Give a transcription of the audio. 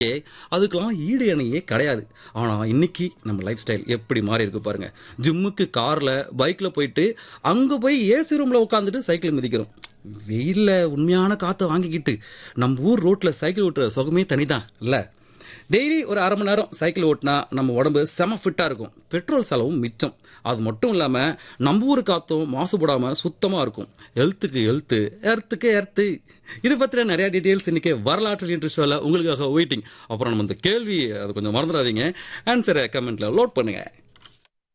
அதுக்கெல்லாம் ஈடு இணையே கிடையாது ஆனால் இன்னைக்கு நம்ம லைஃப் ஸ்டைல் எப்படி மாறி இருக்கு பாருங்க ஜிம்முக்கு காரில் பைக்கில் போயிட்டு அங்கே போய் ஏசி ரூமில் உட்காந்துட்டு சைக்கிள் மிதிக்கிறோம் வெயிலில் உண்மையான காற்றை வாங்கிக்கிட்டு நம்ம ஊர் ரோட்டில் சைக்கிள் ஓட்டுற சுகமே தனிதான் இல்லை டெய்லி ஒரு அரை மணி நேரம் சைக்கிள் ஓட்டினா நம்ம உடம்பு செம ஃபிட்டாக இருக்கும் பெட்ரோல் செலவும் மிச்சம் அது மட்டும் இல்லாமல் நம்ம ஊர் காற்றும் மாசுபடாமல் சுத்தமாக இருக்கும் ஹெல்த்துக்கு ஹெல்த்து எர்த்துக்கு எர்த்து இது பற்றின நிறைய டீட்டெயில்ஸ் இன்னைக்கு வரலாற்று இன்ட்ரெஸ்டில் உங்களுக்காக வெயிட்டிங் அப்புறம் நம்ம இந்த கேள்வி அது கொஞ்சம் மறந்துடாதீங்க ஆன்சரை கமெண்ட்டில் லோட் பண்ணுங்கள்